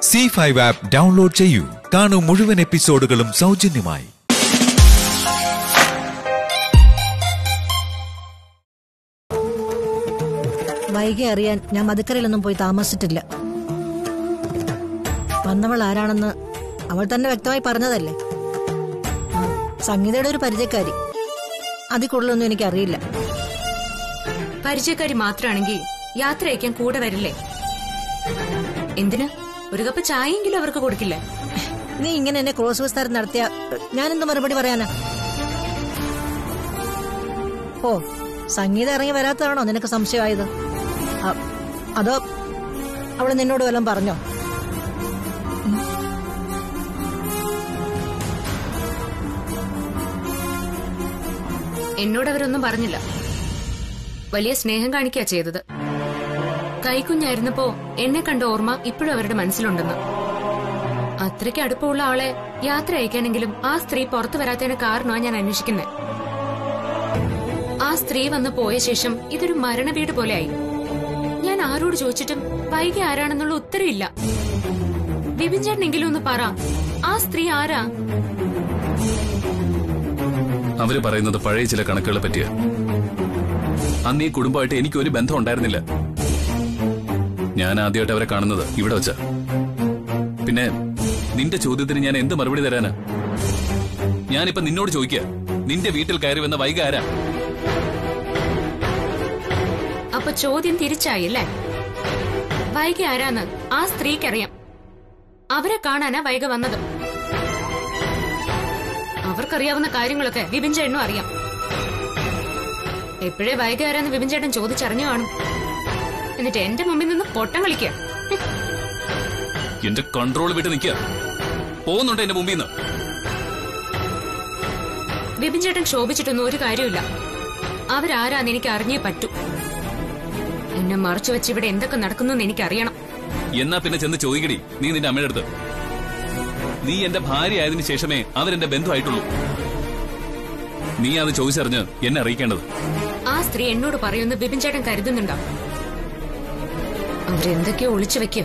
C five app download ചെയ്യൂ കാണൂ മുഴുവൻ എപ്പിസോഡുകളും സൗജന്യമായി വൈകി അറിയാൻ ഞാൻ മധുക്കരയിലൊന്നും പോയി താമസിച്ചിട്ടില്ല വന്നവൾ ആരാണെന്ന് അവൾ തന്നെ വ്യക്തമായി പറഞ്ഞതല്ലേ ആ, സംഗീതയുടെ ഒരു പരിചയക്കാരി അതിൽ കൂടുതലൊന്നും എനിക്കറിയില്ല പരിചയക്കാരി മാത്രമാണെങ്കിൽ യാത്ര അയക്കാൻ കൂടെ വരില്ലേ എന്തിന് ഒരു കപ്പ് ചായയെങ്കിലും അവർക്ക് കൊടുക്കില്ലേ നീ ഇങ്ങനെ എന്നെ ക്രോസ് വിസ്താരം നടത്തിയ ഞാനെന്ത് മറുപടി പറയാനാ ഓ സംഗീത ഇറങ്ങി വരാത്തതാണോ നിനക്ക് സംശയമായത് അ- അതോ അവള് നിന്നോട് വല്ലതും പറഞ്ഞോ എന്നോട് അവരൊന്നും പറഞ്ഞില്ല വലിയ സ്നേഹം കാണിക്കാ ചെയ്തത് കൈക്കുഞ്ഞായിരുന്നപ്പോ എന്നെ കണ്ട ഓർമ്മ ഇപ്പോഴും അവരുടെ മനസ്സിലുണ്ടെന്ന് അത്രയ്ക്ക് അടുപ്പമുള്ള ആളെ യാത്ര അയക്കാനെങ്കിലും ആ സ്ത്രീ പുറത്തു വരാത്തതിന് കാരണമാണ് ഞാൻ അന്വേഷിക്കുന്നത് ആ സ്ത്രീ വന്ന് പോയ ശേഷം ഇതൊരു മരണ വീട് പോലെയായി ഞാൻ ആരോട് ചോദിച്ചിട്ടും വൈകി ആരാണെന്നുള്ള ഉത്തരവില്ല ബിപിൻ ചേട്ടനെങ്കിലും ഒന്ന് പറ ആ സ്ത്രീ ആരാ അവര് പറയുന്നത് പഴയ ചില കണക്കുകളെ പറ്റിയ അന്ന് ഈ കുടുംബമായിട്ട് എനിക്ക് ഒരു ബന്ധം ഉണ്ടായിരുന്നില്ല ഞാൻ ആദ്യമായിട്ട് അവരെ കാണുന്നത് ഇവിടെ വെച്ച പിന്നെ നിന്റെ ചോദ്യത്തിന് ഞാൻ എന്ത് മറുപടി തരാനാ ഞാനിപ്പോ നിന്നോട് ചോദിക്കുക നിന്റെ വീട്ടിൽ കയറി വന്ന വൈക ആരാ അപ്പൊ ചോദ്യം തിരിച്ചായി അല്ലേ വൈക ആരാന്ന് ആ സ്ത്രീക്കറിയാം അവരെ കാണാനാ വൈക വന്നത് അവർക്കറിയാവുന്ന കാര്യങ്ങളൊക്കെ വിപിൻ ചേട്ടനും അറിയാം എപ്പോഴേ വൈക ആരാന്ന് വിപിൻ ചേട്ടൻ ചോദിച്ചറിഞ്ഞു കാണും എന്നിട്ട് എന്റെ മുമ്പിൽ നിന്ന് പൊട്ടം കളിക്കുക എന്റെ കൺട്രോൾ വിട്ട് നിൽക്കുക പോകുന്നുണ്ട് എന്റെ മുമ്പിൽ നിന്ന് വിപിൻ ചേട്ടൻ ശോഭിച്ചിട്ടൊന്നും ഒരു കാര്യമില്ല അവരാരാന്ന് എനിക്ക് അറിഞ്ഞേ പറ്റൂ എന്നെ മറച്ചു വെച്ച് ഇവിടെ എന്തൊക്കെ നടക്കുന്നു എന്ന് എനിക്കറിയണം എന്നാ പിന്നെ ചെന്ന് ചോദിക്കടി നീ നിന്റെ അമ്മയുടെ അടുത്ത് നീ എന്റെ ഭാര്യ ആയതിനു ശേഷമേ അവരെന്റെ ബന്ധുവായിട്ടുള്ളൂ നീ അത് ചോദിച്ചറിഞ്ഞ് എന്നെ അറിയിക്കേണ്ടത് ആ സ്ത്രീ എന്നോട് പറയുമെന്ന് ബിപിൻ ചേട്ടൻ കരുതുന്നുണ്ടോ അവരെന്തൊക്കെയോ ഒളിച്ചു വെക്കോ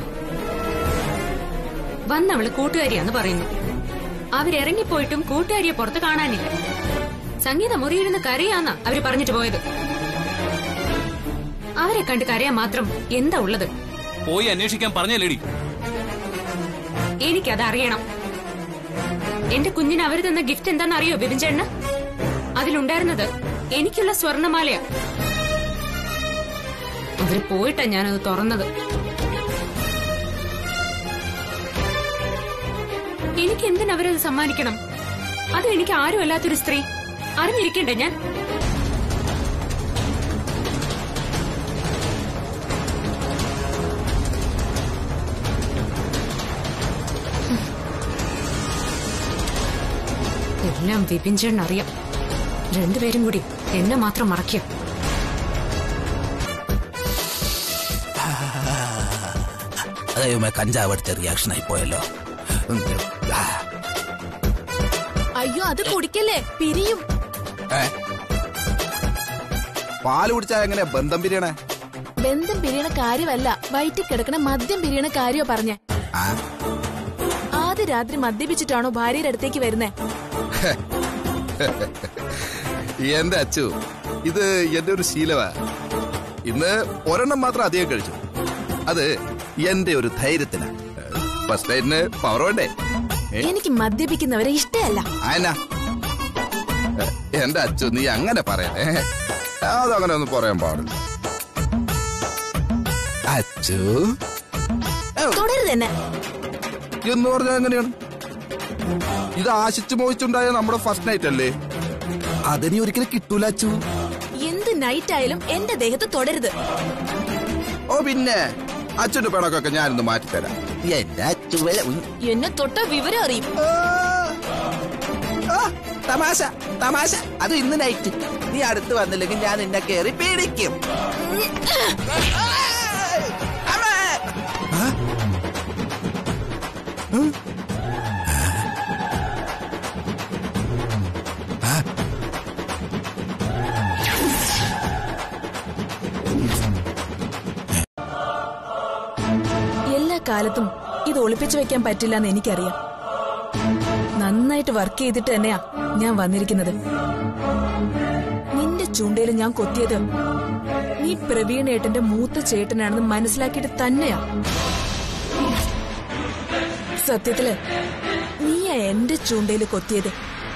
വന്നവള് കൂട്ടുകാരിയാന്ന് പറയുന്നു അവരിറങ്ങിപ്പോയിട്ടും കൂട്ടുകാരിയെ പുറത്ത് കാണാനില്ല സംഗീത മുറിയിരുന്ന് കരയാന്നാ അവര് പറഞ്ഞിട്ട് പോയത് അവരെ കണ്ട് കരയാൻ മാത്രം എന്താ ഉള്ളത് പോയി അന്വേഷിക്കാൻ പറഞ്ഞല്ലേടി എനിക്കത് അറിയണം എന്റെ കുഞ്ഞിന് അവര് തന്ന ഗിഫ്റ്റ് എന്താണെന്ന് അറിയോ ബിപിൻ ചേട്ടന് അതിലുണ്ടായിരുന്നത് എനിക്കുള്ള സ്വർണമാലയാ അവര് പോയിട്ടാ ഞാനത് തുറന്നത് എനിക്ക് എന്തിനാ അവരത് സമ്മാനിക്കണം അത് എനിക്ക് ആരും അല്ലാത്തൊരു സ്ത്രീ അറിഞ്ഞിരിക്കണ്ടേ ഞാൻ എല്ലാം വിപിൻ ചേട്ടൻ അറിയാം രണ്ടുപേരും കൂടി എന്നെ മാത്രം മറക്കുക ദൈവമേ കഞ്ചാവ് എടുത്ത റിയാക്ഷൻ ആയി പോയല്ലോ ഉം, ആ, അയ്യോ അത് കുടിക്കല്ലേ പിരിയും ഏ? പാല് കുടിച്ചാ എങ്ങനെ ബന്ധം പിരിയണേ ബന്ധം പിരിയണ കാര്യമല്ല വയറ്റിൽ കിടക്കണ മദ്യം പിരിയണ കാര്യോ പറഞ്ഞ ആ, ആദ്യ രാത്രി മദ്യപിച്ചിട്ടാണോ ഭാര്യയുടെ അടുത്തേക്ക് വരുന്നേ എന്റെ അച്ചു ഇത് എന്റെ ഒരു ശീലമാ ഇന്ന് ഒരെണ്ണം മാത്രം അധികം കഴിച്ചു അത് എന്റെ ഒരു ധൈര്യത്തിനാ ഫസ്റ്റ് നൈറ്റിന് പവർ വേണ്ടേ ഏ? എനിക്ക് മദ്യപിക്കുന്നവരെ ഇഷ്ടമല്ല ആയനാ എന്റെ അച്ചു നീ അങ്ങനെ പറയണേ അതങ്ങനെ ഒന്നും പറയാൻ പാടില്ല അച്ചു തുടരുത് തന്നെ എന്ന് പറഞ്ഞാൽ എങ്ങനെയാണ് ഇത് ആശിച്ചു മോഹിച്ചുണ്ടായ നമ്മുടെ ഫസ്റ്റ് നൈറ്റ് അല്ലേ അതിനി ഒരിക്കലും കിട്ടൂല അച്ചു എന്ത് നൈറ്റ് ആയാലും എന്റെ ദേഹത്ത് തുടരുത് ഓ പിന്നെ അച്ഛന്റെ പിണക്കൊക്കെ ഞാനൊന്ന് മാറ്റിത്തരാം എന്റെ അച്ചു വല- ഉം. എന്നെ തൊട്ട വിവരം അറിയും ആ, തമാശ തമാശ അത് ഇന്ന് നൈറ്റ് നീ അടുത്ത് വന്നില്ലെങ്കിൽ ഞാൻ നിന്നെ കയറി പേടിക്കും അമ്മേ! ആ? ഉം. ആ? എല്ലാ കാലത്തും ഇത് ഒളിപ്പിച്ചു വെക്കാൻ പറ്റില്ല എന്ന് എനിക്കറിയാം നന്നായിട്ട് വർക്ക് ചെയ്തിട്ട് തന്നെയാ ഞാൻ വന്നിരിക്കുന്നത് നിന്റെ ചൂണ്ടയിൽ ഞാൻ കൊത്തിയത് നീ പ്രവീണേട്ടന്റെ മൂത്ത ചേട്ടനാണെന്ന് മനസ്സിലാക്കിയിട്ട് തന്നെയാ സത്യത്തില് നീയാ എന്റെ ചൂണ്ടയിൽ കൊത്തിയത്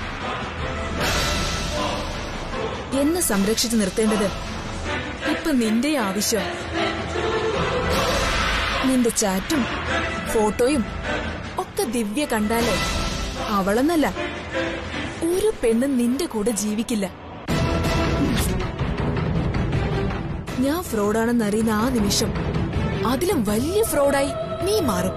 എന്നെ സംരക്ഷിച്ചു നിർത്തേണ്ടത് ഇപ്പൊ നിന്റെ ആവശ്യം നിന്റെ ചാറ്റും ഫോട്ടോയും ഒക്കെ ദിവ്യ കണ്ടാലേ അവളെന്നല്ല ഒരു പെണ്ണ് നിന്റെ കൂടെ ജീവിക്കില്ല ഞാൻ ഫ്രോഡാണെന്ന് അറിയുന്ന ആ നിമിഷം അതിലും വലിയ ഫ്രോഡായി നീ മാറും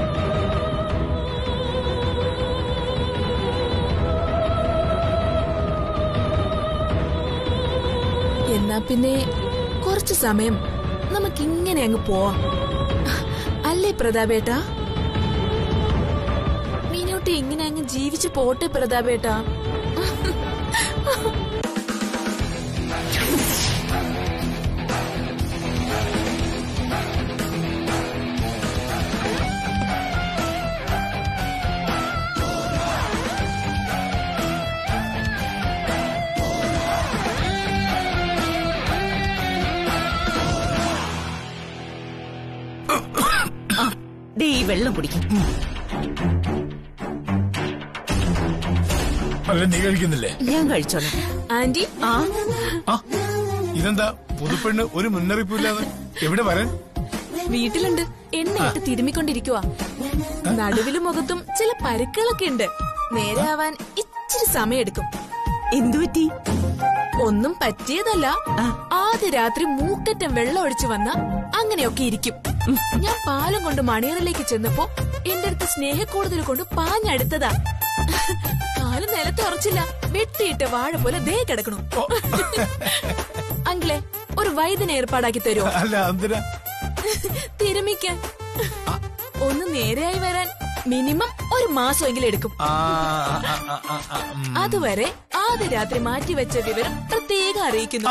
എന്നാ പിന്നെ കുറച്ചു സമയം നമുക്കിങ്ങനെ അങ്ങ് പോവാം അല്ലേ പ്രതാപേട്ടാ മീനോട്ടി ഇങ്ങനെ അങ്ങ് ജീവിച്ചു പോട്ടെ പ്രതാപേട്ടാ ദേ ഈ വെള്ളം കുടിക്കും അല്ല നീ കഴിക്കുന്നില്ലേ ഞാൻ കഴിച്ചോളാം ആന്റി ആ ആ ഇതെന്താ പുതുപ്പെണ്ണ് ഒരു മുന്നറിയിപ്പില്ലാതെ എവിടെ വരാൻ വീട്ടിലുണ്ട് എണ്ണയിട്ട് തിരുമ്മിക്കൊണ്ടിരിക്കുവാ നടുവിലും മുഖത്തും ചില പരുക്കളൊക്കെ ഉണ്ട് നേരെ ആവാൻ ഇച്ചിരി സമയെടുക്കും എന്തു പറ്റി ഒന്നും പറ്റിയതല്ല ആദ്യ രാത്രി മൂക്കറ്റം വെള്ളം ഒഴിച്ചു വന്ന അങ്ങനെയൊക്കെ ഇരിക്കും ഞാൻ പാലം കൊണ്ട് മണിയറിലേക്ക് ചെന്നപ്പോ എന്റെ അടുത്ത് സ്നേഹക്കൂടുതൽ കൊണ്ട് പാഞ്ഞടുത്തതാ കാല് നിലത്ത് ഉറച്ചില്ല വെട്ടിയിട്ട വാഴ പോലെ ദേ കിടക്കണു അങ്കിളെ ഒരു വൈദ്യന ഏർപ്പാടാക്കി തരുമോ അല്ല എന്തിനാ തിരുമിക്കാൻ ഒന്ന് നേരെയായി വരാൻ മിനിമം ഒരു മാസമെങ്കിലും എടുക്കും ആ, ആ, ആ, ആ, ആ, ഉം. അതുവരെ ആദ്യ രാത്രി മാറ്റിവെച്ച വിവരം പ്രത്യേകം അറിയിക്കുന്നു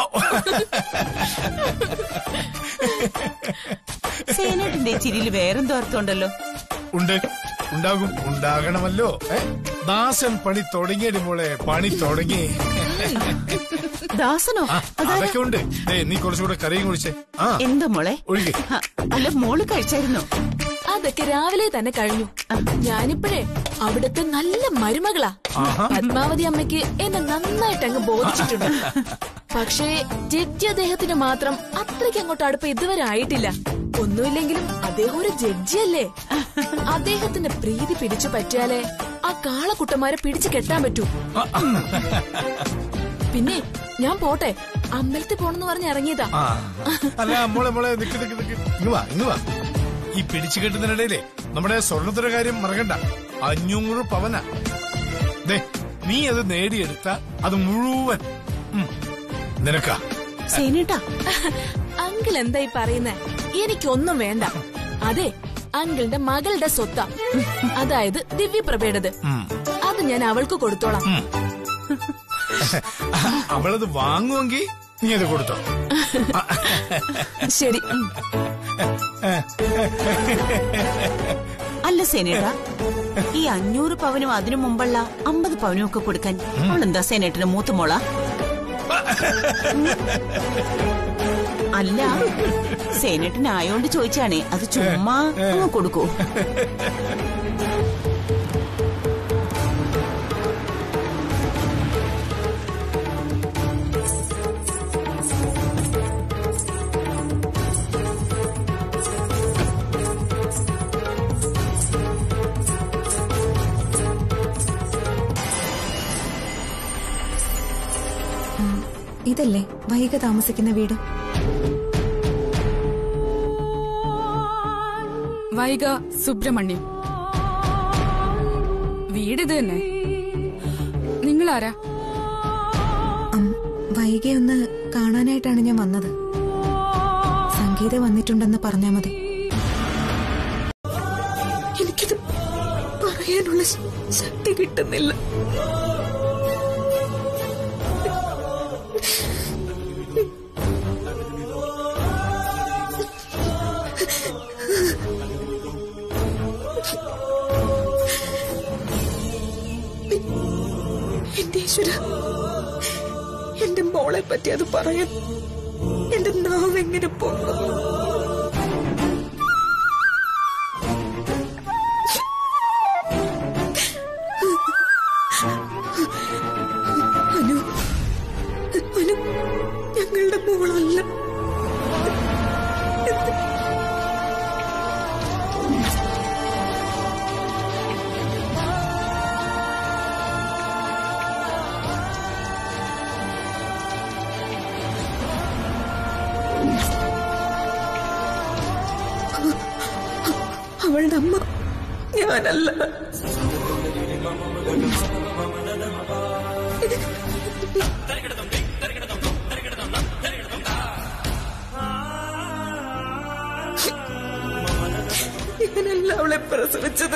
സേനേട്ടന്റെ ചിരിയിൽ വേറെന്തോ അർത്ഥമുണ്ടല്ലോ ഉണ്ട് ഉണ്ടാകും ഉണ്ടാകണമല്ലോ ഏ? ദാസൻ പണി തുടങ്ങിയടി മോളെ പണി തുടങ്ങി ദാസനോ ആ, അതൊക്കെ ഉണ്ട് ദേ നീ കുറച്ചുകൂടെ കറിയും കുടിച്ചേ ആ എന്താ മോളെ ഒഴുകി ഹ, അല്ല മോള് കഴിച്ചായിരുന്നോ അതൊക്കെ രാവിലെ തന്നെ കഴിഞ്ഞു ഞാനിപ്പോഴേ അവിടുത്തെ നല്ല മരുമകളാ പത്മാവതി അമ്മയ്ക്ക് എന്നെ നന്നായിട്ട് അങ്ങ് ബോധിച്ചിട്ടുണ്ട് പക്ഷേ ജഡ്ജി അദ്ദേഹത്തിന് മാത്രം അത്രയ്ക്ക് അങ്ങോട്ട് അടുപ്പ് ഇതുവരെ ആയിട്ടില്ല ഒന്നുമില്ലെങ്കിലും അദ്ദേഹം ഒരു ജഡ്ജിയല്ലേ അദ്ദേഹത്തിന്റെ പ്രീതി പിടിച്ചു പറ്റിയാലേ ആ കാളക്കുട്ടന്മാരെ പിടിച്ചു കെട്ടാൻ പറ്റൂ പിന്നെ ഞാൻ പോട്ടെ അമ്പലത്തിൽ പോണെന്ന് പറഞ്ഞ് ഇറങ്ങിയതാ ആ അല്ല മോളെ മോളെ നിക്ക് നിക്ക് നിക്ക് ഇങ്ങ് വാ ഇങ്ങ് വാ ഈ പിടിച്ചു കെട്ടുന്നതിനിടയിലേ നമ്മുടെ സ്വർണത്തിന്റെ കാര്യം മറക്കണ്ട അഞ്ഞൂറ് പവന ദേ നീ അത് നേടിയെടുത്ത അത് മുഴുവൻ ഉം, നിനക്കാ സേനേട്ടാ അങ്കിൾ എന്തായി പറയുന്നേ എനിക്കൊന്നും വേണ്ട അതെ അങ്കിളിന്റെ മകളുടെ സ്വത്താ അതായത് ദിവ്യപ്രഭയുടേത് ഉം. അത് ഞാൻ അവൾക്ക് കൊടുത്തോളാം അവളത് വാങ്ങുമെങ്കിൽ നീ അത് കൊടുത്തോ ശരി അല്ല സേനേട്ടാ ഈ അഞ്ഞൂറ് പവനും അതിനു മുമ്പുള്ള അമ്പത് പവനും ഒക്കെ കൊടുക്കാൻ അവളെന്താ സേനേട്ടന് മൂത്ത മോള അല്ല സേനേട്ടന് ആയോണ്ട് ചോദിച്ചാണേ അത് ചുമ്മാ അങ്ങ് കൊടുക്കൂ ഇതല്ലേ വൈക താമസിക്കുന്ന വീട് വൈഗ സുബ്രഹ്മണ്യം വീടിത് തന്നെ നിങ്ങളാരാ ഉം, വൈകെ ഒന്ന് കാണാനായിട്ടാണ് ഞാൻ വന്നത് സംഗീത വന്നിട്ടുണ്ടെന്ന് പറഞ്ഞാ മതി എനിക്കിത് പറയാനുള്ള ശ- ശക്തി കിട്ടുന്നില്ല എന്റെ ഈശ്വര എന്റെ മോളെ പറ്റി അത് പറയാൻ എന്റെ നാവ് എങ്ങനെ പോകും അനു അനു ഞങ്ങളുടെ മോളല്ല അവളുടെ അമ്മ ഞാനല്ല ഞാനല്ല അവളെ പ്രസവിച്ചത്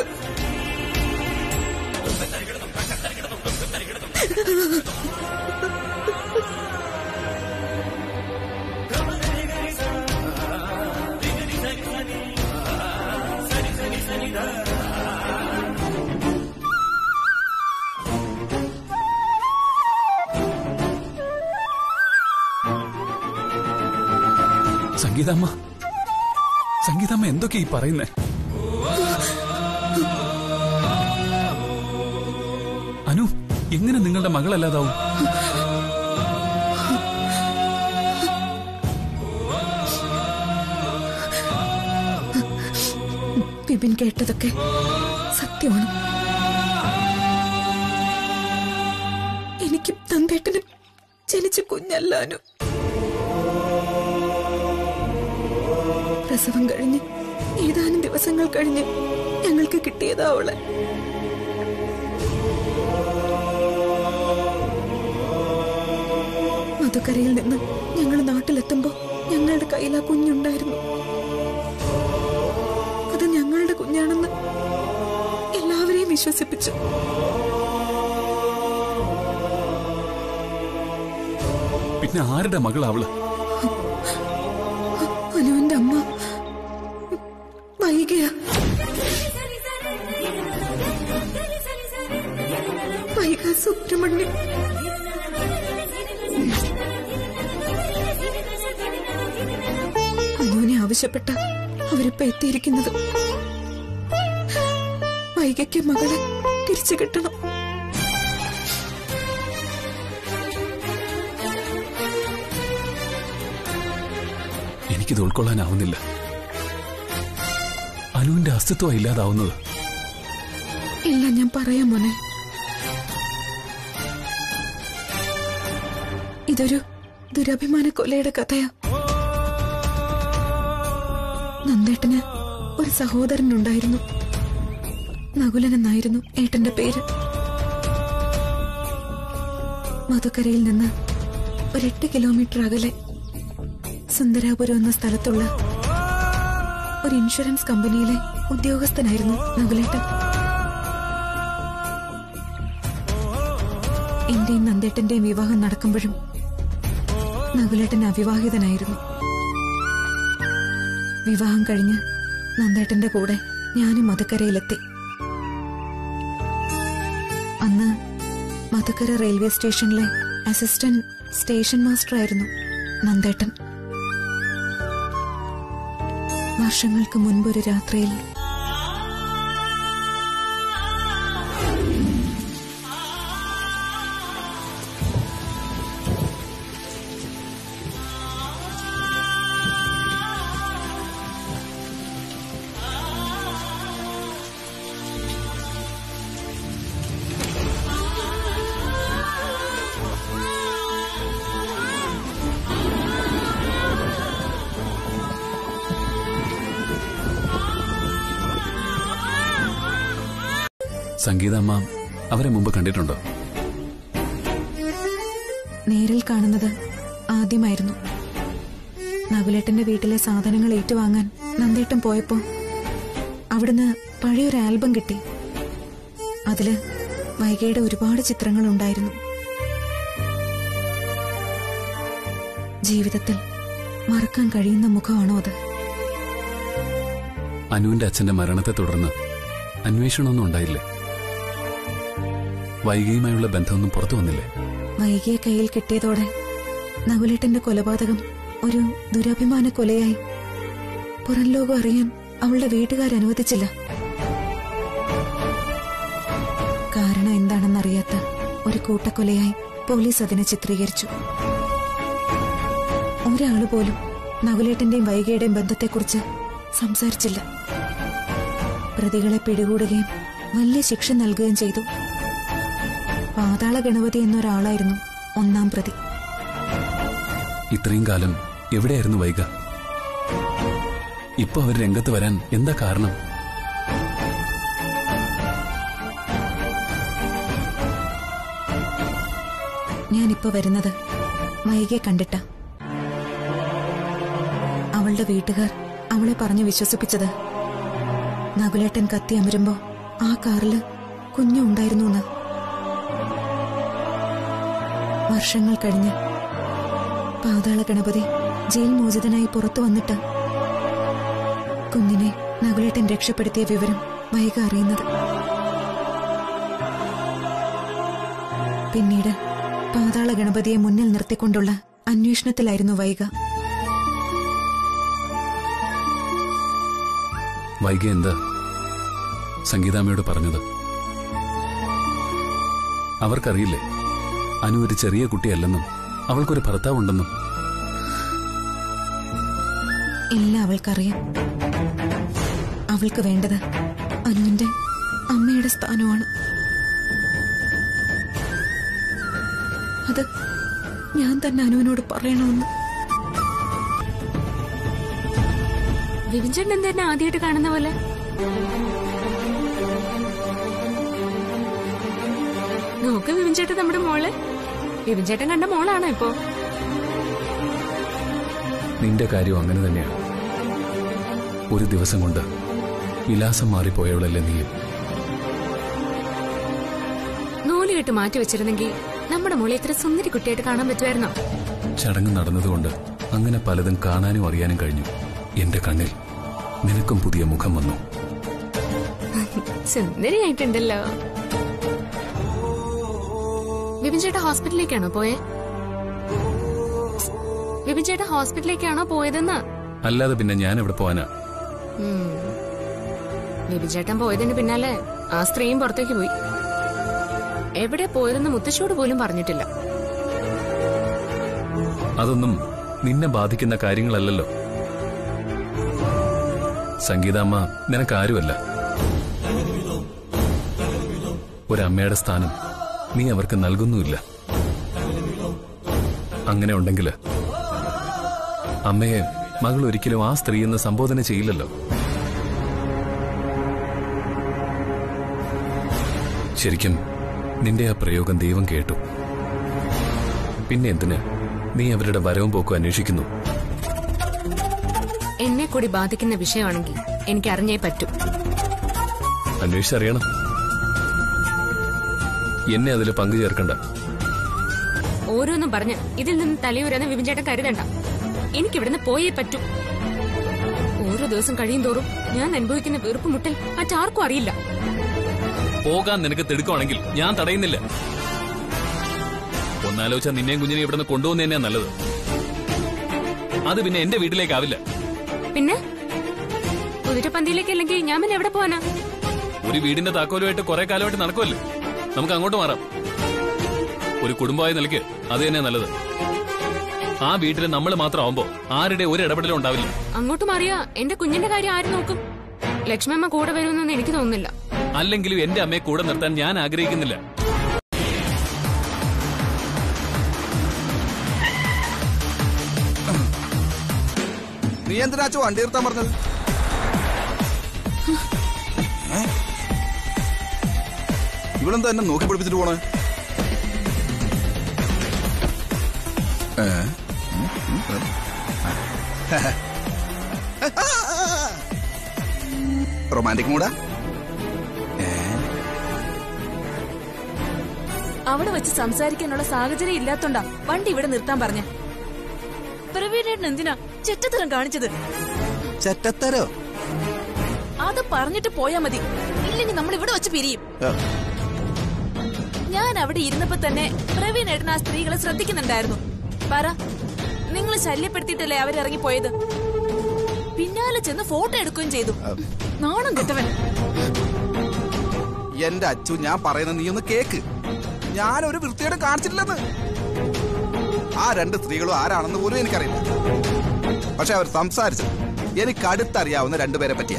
സംഗീതമ്മ സംഗീതമ്മ എന്തൊക്കെ ഈ പറയുന്നേ അനു എങ്ങനെ നിങ്ങളുടെ മകളല്ലാതാവും ബിബിൻ കേട്ടതൊക്കെ സത്യമാണ് എനിക്കും തന്തേട്ടനും ജനിച്ച കുഞ്ഞല്ലാനു പ്രസവം കഴിഞ്ഞ് ഏതാനും ദിവസങ്ങൾ കഴിഞ്ഞ് ഞങ്ങൾക്ക് കിട്ടിയതാ അവളെ മധുക്കരയിൽ നിന്ന് ഞങ്ങൾ നാട്ടിലെത്തുമ്പോ ഞങ്ങളുടെ കയ്യിൽ ആ കുഞ്ഞുണ്ടായിരുന്നു അത് ഞങ്ങളുടെ കുഞ്ഞാണെന്ന് എല്ലാവരെയും വിശ്വസിപ്പിച്ചു പിന്നെ ആരുടെ മകളാ അവള് അനുവിന്റെ അമ്മ വൈകിയ വൈക സുബ്രഹ്മണ്യം അനുവിനെ ആവശ്യപ്പെട്ട അവരിപ്പോ എത്തിയിരിക്കുന്നത് വൈകയ്ക്ക് മകളെ തിരിച്ചു കിട്ടണം എനിക്കിത് ഉൾക്കൊള്ളാനാവുന്നില്ല അനുവിന്റെ അസ്തിത്വം ഇല്ലാതാവുന്നത് ഇല്ല ഞാൻ പറയാം മോനെ ഇതൊരു ദുരഭിമാന കൊലയുടെ കഥയാ നന്ദേട്ടന് ഒരു സഹോദരനുണ്ടായിരുന്നു നകുലൻ എന്നായിരുന്നു ഏട്ടന്റെ പേര് മധുക്കരയിൽ നിന്ന് ഒരു എട്ട് കിലോമീറ്റർ അകലെ സുന്ദരാപുരം എന്ന സ്ഥലത്തുള്ള ഒരു ഇൻഷുറൻസ് കമ്പനിയിലെ ഉദ്യോഗസ്ഥനായിരുന്നു നകുലേട്ടൻ എന്റെയും നന്ദേട്ടന്റെയും വിവാഹം നടക്കുമ്പോഴും നകുലേട്ടൻ അവിവാഹിതനായിരുന്നു വിവാഹം കഴിഞ്ഞ് നന്ദേട്ടന്റെ കൂടെ ഞാനും മധുക്കരയിലെത്തി അന്ന് മധുക്കര റെയിൽവേ സ്റ്റേഷനിലെ അസിസ്റ്റന്റ് സ്റ്റേഷൻ മാസ്റ്റർ ആയിരുന്നു നന്ദേട്ടൻ വർഷങ്ങൾക്ക് മുൻപൊരു രാത്രിയിൽ സംഗീതമ്മ അവരെ മുമ്പ് കണ്ടിട്ടുണ്ടോ നേരിൽ കാണുന്നത് ആദ്യമായിരുന്നു നകുലേട്ടന്റെ വീട്ടിലെ സാധനങ്ങൾ ഏറ്റുവാങ്ങാൻ നന്ദേട്ടൻ പോയപ്പോ അവിടുന്ന് പഴയൊരു ആൽബം കിട്ടി അതില് വൈകയുടെ ഒരുപാട് ചിത്രങ്ങൾ ഉണ്ടായിരുന്നു ജീവിതത്തിൽ മറക്കാൻ കഴിയുന്ന മുഖമാണോ അത് അനുവിന്റെ അച്ഛന്റെ മരണത്തെ തുടർന്ന് അന്വേഷണമൊന്നും ഉണ്ടായില്ലേ വൈകിയുമായുള്ള ബന്ധമൊന്നും പുറത്തു വന്നില്ലേ വൈകിയ കയ്യിൽ കിട്ടിയതോടെ നകുലേട്ടന്റെ കൊലപാതകം ഒരു ദുരഭിമാന കൊലയായി പുറം ലോകം അറിയാൻ അവളുടെ വീട്ടുകാർ അനുവദിച്ചില്ല കാരണം എന്താണെന്നറിയാത്ത ഒരു കൂട്ടക്കൊലയായി പോലീസ് അതിനെ ചിത്രീകരിച്ചു ഒരാള് പോലും നകുലേട്ടന്റെയും വൈകിയുടെയും ബന്ധത്തെക്കുറിച്ച് സംസാരിച്ചില്ല പ്രതികളെ പിടികൂടുകയും വലിയ ശിക്ഷ നൽകുകയും ചെയ്തു പാതാള ഗണപതി എന്നൊരാളായിരുന്നു ഒന്നാം പ്രതി ഇത്രയും കാലം എവിടെയായിരുന്നു വൈക ഇപ്പൊ അവർ രംഗത്ത് വരാൻ എന്താ കാരണം ഞാനിപ്പോ വരുന്നത് വൈകിയെ കണ്ടിട്ട അവളുടെ വീട്ടുകാർ അവളെ പറഞ്ഞു വിശ്വസിപ്പിച്ചത് നകുലേട്ടൻ കത്തി അമരുമ്പോ ആ കാറില് കുഞ്ഞു ഉണ്ടായിരുന്നു വർഷങ്ങൾ കഴിഞ്ഞ് പാതാള ഗണപതി ജയിൽ മോചിതനായി പുറത്തു വന്നിട്ട് കുഞ്ഞിനെ നകുലേട്ടൻ രക്ഷപ്പെടുത്തിയ വിവരം വൈക അറിയുന്നത് പിന്നീട് പാതാള ഗണപതിയെ മുന്നിൽ നിർത്തിക്കൊണ്ടുള്ള അന്വേഷണത്തിലായിരുന്നു വൈക വൈക എന്താ സംഗീതാമ്മയോട് പറഞ്ഞത് അവർക്കറിയില്ലേ അനു ഒരു ചെറിയ കുട്ടിയല്ലെന്നും അവൾക്കൊരു ഭർത്താവുണ്ടെന്നും എല്ലാം അവൾക്കറിയാം അവൾക്ക് വേണ്ടത് അനുവിന്റെ അമ്മയുടെ സ്ഥാനമാണ് അത് ഞാൻ തന്നെ അനുവിനോട് പറയണമെന്ന് വിവിഞ്ചേട്ടൻ എന്താ എന്നെ ആദ്യമായിട്ട് കാണുന്ന പോലെ നോക്ക് വിവിഞ്ചേട്ടൻ നമ്മുടെ മോള് വിവിഞ്ചേട്ടൻ കണ്ട മോളാണോ ഇപ്പോ നിന്റെ കാര്യം അങ്ങനെ തന്നെയാണ് ഒരു ദിവസം കൊണ്ട് വിലാസം മാറിപ്പോയവളല്ലേ നീയും നൂല് കെട്ട് മാറ്റി വെച്ചിരുന്നെങ്കിൽ നമ്മുടെ മോളെ ഇത്ര സുന്ദരി കുട്ടിയായിട്ട് കാണാൻ പറ്റുമായിരുന്നോ ചടങ്ങ് നടന്നതുകൊണ്ട് അങ്ങനെ പലതും കാണാനും അറിയാനും കഴിഞ്ഞു എന്റെ കണ്ണിൽ നിനക്കും പുതിയ മുഖം വന്നു സുന്ദരിയായിട്ടുണ്ടല്ലോ വിപിൻ ചേട്ടാ ഹോസ്പിറ്റലിലേക്കാണോ പോയെ വിപിൻ ചേട്ടാ ഹോസ്പിറ്റലിലേക്കാണോ പോയതെന്ന് അല്ലാതെ പിന്നെ ഞാൻ എവിടെ പോവാനാ ഉം. വിപിൻ ചേട്ടൻ പോയതിന് പിന്നാലെ ആ സ്ത്രീയും പുറത്തേക്ക് പോയി എവിടെ പോയതെന്ന് മുത്തശ്ശിയോട് പോലും പറഞ്ഞിട്ടില്ല അതൊന്നും നിന്നെ ബാധിക്കുന്ന കാര്യങ്ങളല്ലല്ലോ സംഗീതാമ്മ നിനക്കാരുമല്ല ഒരമ്മയുടെ സ്ഥാനം നീ അവർക്ക് നൽകുന്നുമില്ല അങ്ങനെ ഉണ്ടെങ്കിൽ അമ്മയെ മകൾ ഒരിക്കലും ആ സ്ത്രീ എന്ന് സംബോധന ചെയ്യില്ലല്ലോ ശരിക്കും നിന്റെ ആ പ്രയോഗം ദൈവം കേട്ടു പിന്നെ എന്തിന് നീ അവരുടെ വരവും പോക്കും അന്വേഷിക്കുന്നു എന്നെ കൂടി ബാധിക്കുന്ന വിഷയമാണെങ്കിൽ എനിക്ക് അറിഞ്ഞേ പറ്റൂ അന്വേഷിച്ചറിയണം എന്നെ അതിൽ പങ്കു ചേർക്കണ്ട ഓരോന്നും പറഞ്ഞ് ഇതിൽ നിന്ന് തലയൂരെന്ന് വിപിൻ ചേട്ടൻ കരുതണ്ട എനിക്കിവിടുന്ന് പോയേ പറ്റൂ ഓരോ ദിവസം കഴിയും തോറും ഞാൻ അനുഭവിക്കുന്ന വെറുപ്പ് മുട്ടൽ മറ്റാർക്കും അറിയില്ല പോകാൻ നിനക്ക് തിടുക്കമാണെങ്കിൽ ഞാൻ തടയുന്നില്ല ഒന്നാലോചിച്ച നിന്നെയും കുഞ്ഞിനെ ഇവിടുന്ന് കൊണ്ടുപോകുന്ന തന്നെയാ നല്ലത് അത് പിന്നെ എന്റെ വീട്ടിലേക്കാവില്ല പിന്നെ കുതിരപ്പന്തിയിലേക്ക് അല്ലെങ്കിൽ ഞാൻ പിന്നെ എവിടെ പോവാനാ ഒരു വീടിന്റെ താക്കോലുമായിട്ട് കുറെ കാലമായിട്ട് നടക്കുമല്ലോ നമുക്ക് അങ്ങോട്ട് മാറാം ഒരു കുടുംബമായ നിലയ്ക്ക് അത് തന്നെ നല്ലത് ആ വീട്ടിൽ നമ്മൾ മാത്രമാവുമ്പോ ആരുടെ ഒരു ഇടപെടലും ഉണ്ടാവില്ല അങ്ങോട്ട് മാറിയാ എന്റെ കുഞ്ഞിന്റെ കാര്യം ആര് നോക്കും ലക്ഷ്മമ്മ കൂടെ വരുമെന്നൊന്നും എനിക്ക് തോന്നുന്നില്ല അല്ലെങ്കിലും എന്റെ അമ്മയെ കൂടെ നിർത്താൻ ഞാൻ ആഗ്രഹിക്കുന്നില്ല നീ എന്തിനാച്ചോ വണ്ടി നിർത്താൻ പറഞ്ഞത് ഏ? ഇവളെന്താ എന്നെ നോക്കി പിടിപ്പിച്ചിട്ട് പോണേ ഏ? ഉം, ഉം, ഉം. റൊമാൻറ്റിക് മൂടാ അവിടെ വെച്ച് സംസാരിക്കാനുള്ള സാഹചര്യം ഇല്ലാത്തോണ്ടാ വണ്ടി ഇവിടെ നിർത്താൻ പറഞ്ഞ പ്രവീണേട്ടൻ എന്തിനാ ചെറ്റത്തരം കാണിച്ചത് ചെറ്റത്തരോ ആ അത് പറഞ്ഞിട്ട് പോയാ മതി ഇല്ലെങ്കിൽ നമ്മൾ ഇവിടെ വെച്ച് പിരിയും ആ, ഞാൻ അവിടെ ഇരുന്നപ്പോ തന്നെ പ്രവീൺ ഏട്ടൻ ആ സ്ത്രീകളെ ശ്രദ്ധിക്കുന്നുണ്ടായിരുന്നു പറ നിങ്ങൾ ശല്യപ്പെടുത്തിയിട്ടല്ലേ അവരിറങ്ങി പോയത് പിന്നാലെ ചെന്ന് ഫോട്ടോ എടുക്കുകയും ചെയ്തു നാണം കെട്ടവൻ എന്റെ അച്ചു ഞാൻ പറയുന്നത് നീ ഒന്ന് കേക്ക് ഞാൻ ഒരു വൃത്തിയോടെ കാണിച്ചിട്ടില്ലെന്ന് ആ രണ്ട് സ്ത്രീകളും ആരാണെന്ന് പോലും എനിക്കറിയില്ല പക്ഷെ അവർ സംസാരിച്ചത് എനിക്ക് അടുത്തറിയാവുന്ന രണ്ടുപേരെ പറ്റിയാ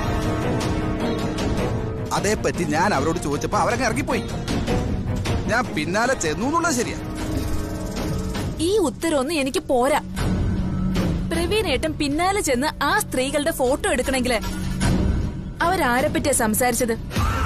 അതേപ്പറ്റി ഞാൻ അവരോട് ചോദിച്ചപ്പോ അവരങ്ങ് ഇറങ്ങിപ്പോയി ഞാൻ പിന്നാലെ ചെന്നു എന്നുള്ളത് ശരിയാ ഈ ഉത്തരവൊന്നും എനിക്ക് പോരാ പ്രവീൺ ഏട്ടൻ പിന്നാലെ ചെന്ന് ആ സ്ത്രീകളുടെ ഫോട്ടോ എടുക്കണമെങ്കില് അവരാരെ പറ്റിയാ സംസാരിച്ചത്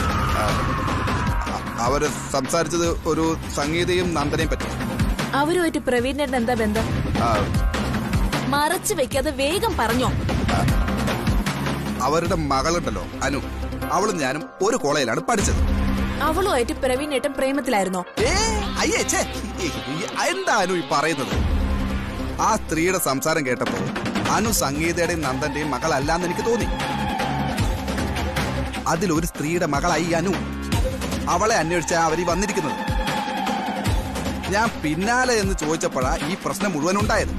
അ- അവര് സംസാരിച്ചത് ഒരു സംഗീതയും നന്ദനയും പറ്റി അവരുമായിട്ട് പ്രവീൺ ഏട്ടൻ എന്താ ബന്ധം ആ, മറച്ചു വെക്കാതെ വേഗം പറഞ്ഞോ അവരുടെ മകളുണ്ടല്ലോ അനു അവളും ഞാനും ഒരു കോളേജിലാണ് പഠിച്ചത് അവളുമായിട്ട് പ്രവീൺ ഏട്ടൻ പ്രേമത്തിലായിരുന്നോ ഏ, അയ്യേ, ഛേ. ഈ- ഈ- എന്താ അനു ഈ പറയുന്നത് ആ സ്ത്രീയുടെ സംസാരം കേട്ടപ്പോ അനു സംഗീതയുടെയും നന്ദന്റെയും മകളല്ലാന്ന് എനിക്ക് തോന്നി അതിലൊരു സ്ത്രീയുടെ മകളായി ഈ അനു അവളെ അന്വേഷിച്ച അവരീ വന്നിരിക്കുന്നത് ഞാൻ പിന്നാലെ എന്ന് ചോദിച്ചപ്പോഴാ ഈ പ്രശ്നം മുഴുവൻ ഉണ്ടായത്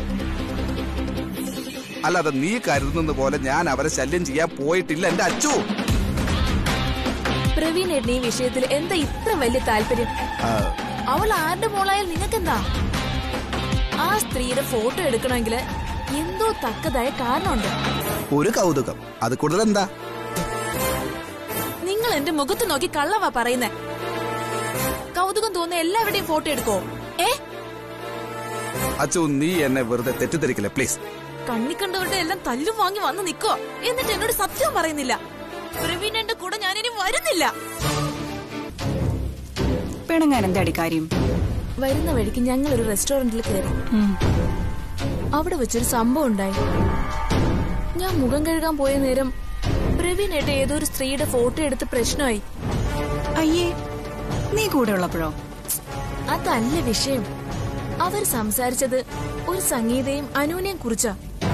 അല്ലാതെ നീ കരുതുന്നത് പോലെ ഞാൻ അവരെ ശല്യം ചെയ്യാൻ പോയിട്ടില്ല എന്റെ അച്ചു പ്രവീൺ ഏട്ടൻ ഈ വിഷയത്തിൽ എന്താ ഇത്ര വലിയ താല്പര്യം ആ, അവൾ ആരുടെ മോളായാൽ നിങ്ങൾക്കെന്താ ആ സ്ത്രീയുടെ ഫോട്ടോ എടുക്കണമെങ്കിൽ എന്തോ തക്കതായ കാരണമുണ്ട് ഒരു കൗതുകം അത് കൂടുതൽ എന്താ നിങ്ങൾ എന്റെ മുഖത്ത് നോക്കി കള്ളവാ പറയുന്നേ കൗതുകം തോന്നുന്ന എല്ലാവരുടെയും ഫോട്ടോ എടുക്കോ ഏ അച്ചു നീ എന്നെ വെറുതെ തെറ്റിദ്ധരിക്കില്ല പ്ലീസ് കണ്ണിക്കണ്ടവരുടെ എല്ലാം തല്ലും വാങ്ങി വന്ന് നിക്കോ എന്നിട്ട് എന്നോട് സത്യം പറയുന്നില്ല പ്രവീണന്റെ കൂടെ ഞാനിനി വരുന്നില്ല പിണങ്ങാൻ എന്താടി കാര്യം വരുന്ന വഴിക്ക് ഞങ്ങൾ ഒരു റെസ്റ്റോറന്റിൽ കയറി അവിടെ വെച്ചൊരു സംഭവം ഉണ്ടായി ഞാൻ മുഖം കഴുകാൻ പോയ നേരം പ്രവീണേട്ട ഏതോ ഒരു സ്ത്രീയുടെ ഫോട്ടോ എടുത്ത് പ്രശ്നമായി അയ്യേ നീ കൂടെ ഉള്ളപ്പോഴോ അതല്ല വിഷയം അവർ സംസാരിച്ചത് ഒരു സംഗീതയും അനുവിനെയും കുറിച്ചാ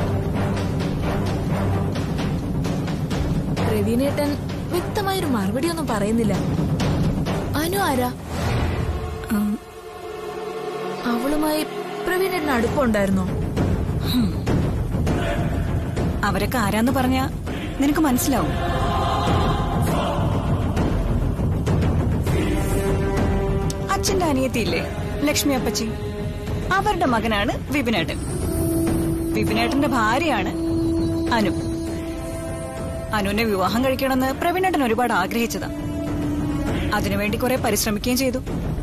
പ്രവീണേട്ടൻ വ്യക്തമായൊരു മറുപടി ഒന്നും പറയുന്നില്ല അനു ആരാ ഉം, അവളുമായി പ്രവീണേട്ടന് അടുപ്പമുണ്ടായിരുന്നോ അവരൊക്കെ ആരാന്ന് പറഞ്ഞാ നിനക്ക് മനസ്സിലാവും അച്ഛന്റെ അനിയത്തിയില്ലേ ലക്ഷ്മി അപ്പച്ചി അവരുടെ മകനാണ് വിപിനേട്ടൻ വിപിനേട്ടന്റെ ഭാര്യയാണ് അനു അനുവിനെ വിവാഹം കഴിക്കണമെന്ന് പ്രവീണേട്ടൻ ഒരുപാട് ആഗ്രഹിച്ചതാ അതിനുവേണ്ടി കുറെ പരിശ്രമിക്കുകയും ചെയ്തു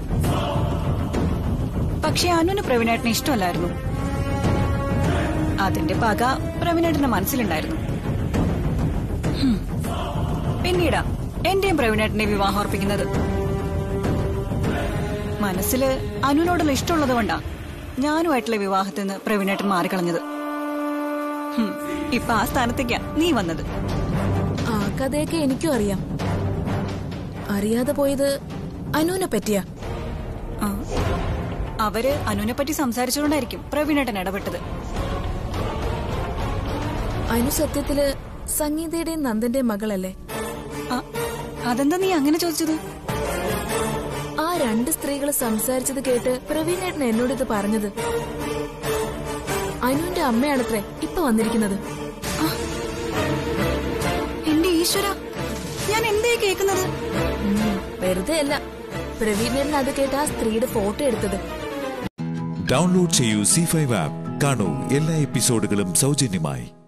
പക്ഷെ അനുവിന് പ്രവീണേട്ടനെ ഇഷ്ടമല്ലായിരുന്നു അതിന്റെ പക പ്രവീണേട്ടന്റെ മനസ്സിലുണ്ടായിരുന്നു ഹും. പിന്നീടാ എന്റെയും പ്രവീണേട്ടനെ വിവാഹം ഉറപ്പിക്കുന്നത് മനസ്സില് അനുവിനോടുള്ള ഇഷ്ടമുള്ളത് കൊണ്ടാ ഞാനുമായിട്ടുള്ള വിവാഹത്തിൽ നിന്ന് പ്രവീണേട്ടൻ മാറിക്കളഞ്ഞത് ഹും. ഇപ്പൊ ആ സ്ഥാനത്തേക്കാ നീ വന്നത് ആ കഥയൊക്കെ എനിക്കും അറിയാം അറിയാതെ പോയത് അനുവിനെ പറ്റിയാ ആ. അവര് അനുവിനെ പറ്റി സംസാരിച്ചുകൊണ്ടായിരിക്കും പ്രവീണേട്ടൻ ഇടപെട്ടത് അനു സത്യത്തില് സംഗീതയുടെയും നന്ദന്റെയും മകളല്ലേ ആ, അതെന്താ നീ അങ്ങനെ ചോദിച്ചത് ആ രണ്ട് സ്ത്രീകൾ സംസാരിച്ചത് കേട്ട് പ്രവീണേട്ടൻ എന്നോട് ഇത് പറഞ്ഞത് അനുവിന്റെ അമ്മയാണത്രേ ഇപ്പൊ വന്നിരിക്കുന്നത് എന്റെ ഈശ്വര ഞാൻ എന്തേ കേൾക്കുന്നത് ഉം, വെറുതെ അല്ല പ്രവീണേട്ടൻ അത് കേട്ട് ആ സ്ത്രീയുടെ ഫോട്ടോ എടുത്തത് ഡൗൺലോഡ് ചെയ്യൂ സി ഫൈവ് ആപ്പ് കാണൂ എല്ലാ എപ്പിസോഡുകളും സൗജന്യമായി